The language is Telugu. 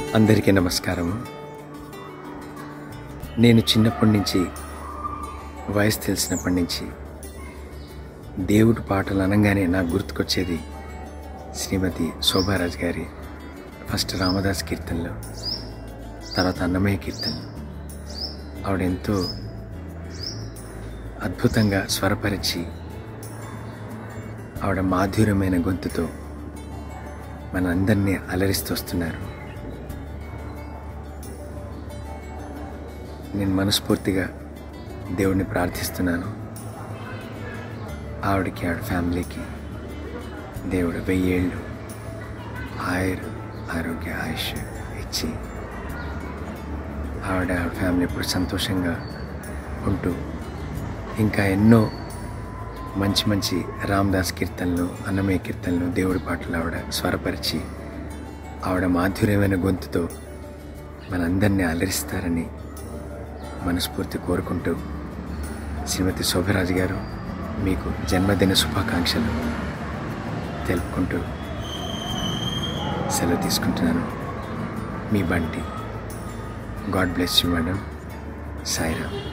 అందరికీ నమస్కారము నేను చిన్నప్పటి నుంచి వయసు తెలిసినప్పటి నుంచి దేవుడి పాటలు అనగానే నాకు గుర్తుకొచ్చేది శ్రీమతి శోభారాజ్ గారి ఫస్ట్ రామదాస్ కీర్తనలు తర్వాత అన్నమయ్య కీర్తనలు ఆవిడ ఎంతో అద్భుతంగా స్వరపరిచి ఆవిడ మాధుర్యమైన గొంతుతో మన అందరినీ అలరిస్తూ వస్తున్నారు నేను మనస్ఫూర్తిగా దేవుడిని ప్రార్థిస్తున్నాను ఆవిడకి ఆవిడ ఫ్యామిలీకి దేవుడు వెయ్యేళ్ళు ఆయుర్ ఆరోగ్య ఆయుష్ ఇచ్చి ఆవిడ ఆవిడ ఫ్యామిలీ ఇప్పుడు సంతోషంగా ఉంటూ ఇంకా ఎన్నో మంచి మంచి రామదాస్ కీర్తనలు అన్నమయ్య కీర్తనలు దేవుడి పాటలు ఆవిడ స్వరపరిచి ఆవిడ మాధుర్యమైన గొంతుతో మనందరినీ అలరిస్తారని మనస్ఫూర్తి కోరుకుంటూ శ్రీమతి శోభరాజు గారు మీకు జన్మదిన శుభాకాంక్షలు తెలుపుకుంటూ సెలవు తీసుకుంటున్నాను మీ Bunty God bless you madam Sairam